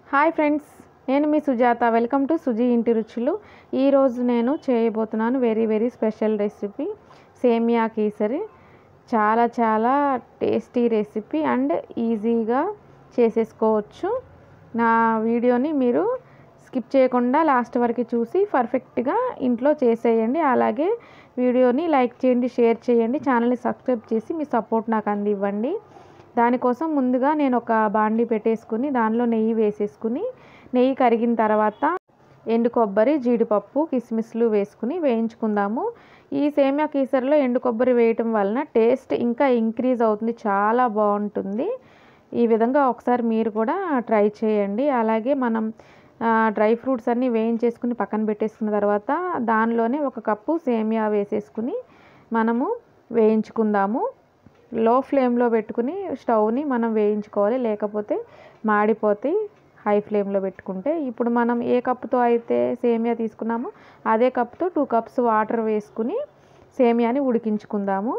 hi friends నేను మీ Sujatha welcome to Suji ఇంటి రుచులు ఈరోజు నేను చేయబోతున్నాను వెరీ వెరీ స్పెషల్ రెసిపీ సేమియా కేసరి చాలా చాలా టేస్టీ రెసిపీ అండ్ ఈజీగా చేసేసుకోవచ్చు నా వీడియోని మీరు స్కిప్ చేయకుండా లాస్ట్ వరకు చూసి పర్ఫెక్ట్గా ఇంట్లో చేసేయండి అలాగే వీడియోని లైక్ చేయండి షేర్ చేయండి ఛానల్ని సబ్స్క్రైబ్ చేసి మీ సపోర్ట్ నాకు అందివ్వండి దానికోసం ముందుగా నేను ఒక బాండి పెట్టేసుకుని దానిలో నెయ్యి వేసేసుకుని నెయ్యి కరిగిన తర్వాత ఎండు కొబ్బరి జీడిపప్పు కిస్మిస్లు వేసుకుని వేయించుకుందాము ఈ సేమియా కేసరిలో ఎండు కొబ్బరి వేయటం వలన టేస్ట్ ఇంకా ఇంక్రీజ్ అవుతుంది చాలా బాగుంటుంది ఈ విధంగా ఒకసారి మీరు కూడా ట్రై చేయండి అలాగే మనం డ్రై ఫ్రూట్స్ అన్నీ వేయించేసుకుని పక్కన పెట్టేసుకున్న తర్వాత దానిలోనే ఒక కప్పు సేమియా వేసేసుకుని మనము వేయించుకుందాము లో ఫ్లేమ్లో పెట్టుకుని స్టవ్ని మనం వేయించుకోవాలి లేకపోతే మాడిపోతే హై ఫ్లేమ్లో పెట్టుకుంటే ఇప్పుడు మనం ఏ కప్పుతో అయితే సేమియా తీసుకున్నామో అదే కప్తో టూ కప్స్ వాటర్ వేసుకుని సేమియాని ఉడికించుకుందాము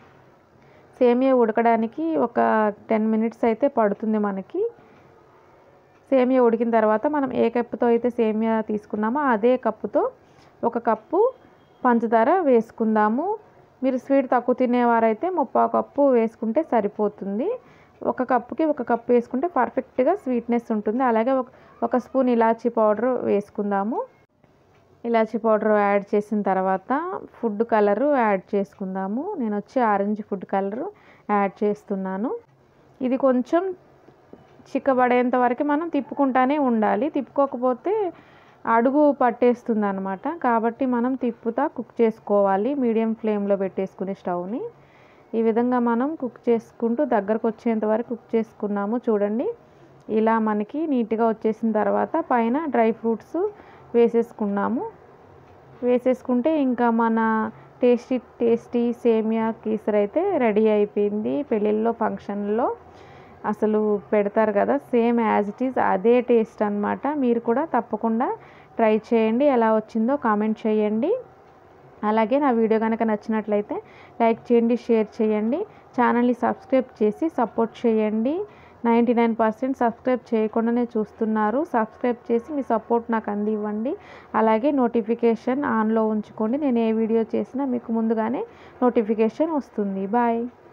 సేమియా ఉడకడానికి ఒక టెన్ మినిట్స్ అయితే పడుతుంది మనకి సేమియా ఉడికిన తర్వాత మనం ఏ కప్పుతో అయితే సేమియా తీసుకున్నామో అదే కప్పుతో ఒక కప్పు పంచదార వేసుకుందాము మీరు స్వీట్ తక్కువ తినేవారైతే ముప్పావు కప్పు వేసుకుంటే సరిపోతుంది ఒక కప్పుకి ఒక కప్పు వేసుకుంటే పర్ఫెక్ట్గా స్వీట్నెస్ ఉంటుంది అలాగే ఒక ఒక స్పూన్ ఇలాచీ పౌడర్ వేసుకుందాము ఇలాచీ పౌడర్ యాడ్ చేసిన తర్వాత ఫుడ్ కలరు యాడ్ చేసుకుందాము నేను వచ్చి ఆరెంజ్ ఫుడ్ కలరు యాడ్ చేస్తున్నాను ఇది కొంచెం చిక్కబడేంత వరకు మనం తిప్పుకుంటానే ఉండాలి తిప్పుకోకపోతే అడుగు పట్టేస్తుంది అనమాట కాబట్టి మనం తిప్పుతా కుక్ చేసుకోవాలి మీడియం ఫ్లేమ్లో పెట్టేసుకునే స్టవ్ని ఈ విధంగా మనం కుక్ చేసుకుంటూ దగ్గరకు వచ్చేంత వరకు కుక్ చేసుకున్నాము చూడండి ఇలా మనకి నీట్గా వచ్చేసిన తర్వాత పైన డ్రై ఫ్రూట్స్ వేసేసుకున్నాము వేసేసుకుంటే ఇంకా మన టేస్టీ టేస్టీ సేమియా కీసర్ అయితే రెడీ అయిపోయింది పెళ్ళిళ్ళలో ఫంక్షన్లో అసలు పెడతారు కదా సేమ్ యాజ్ ఇట్ ఈజ్ అదే టేస్ట్ అనమాట మీరు కూడా తప్పకుండా ట్రై చేయండి ఎలా వచ్చిందో కామెంట్ చేయండి అలాగే నా వీడియో కనుక నచ్చినట్లయితే లైక్ చేయండి షేర్ చేయండి ఛానల్ని సబ్స్క్రైబ్ చేసి సపోర్ట్ చేయండి నైంటీ నైన్ పర్సెంట్ సబ్స్క్రైబ్ చేయకుండానే చూస్తున్నారు సబ్స్క్రైబ్ చేసి మీ సపోర్ట్ నాకు అందివ్వండి అలాగే నోటిఫికేషన్ ఆన్లో ఉంచుకోండి నేను ఏ వీడియో చేసినా మీకు ముందుగానే నోటిఫికేషన్ వస్తుంది బాయ్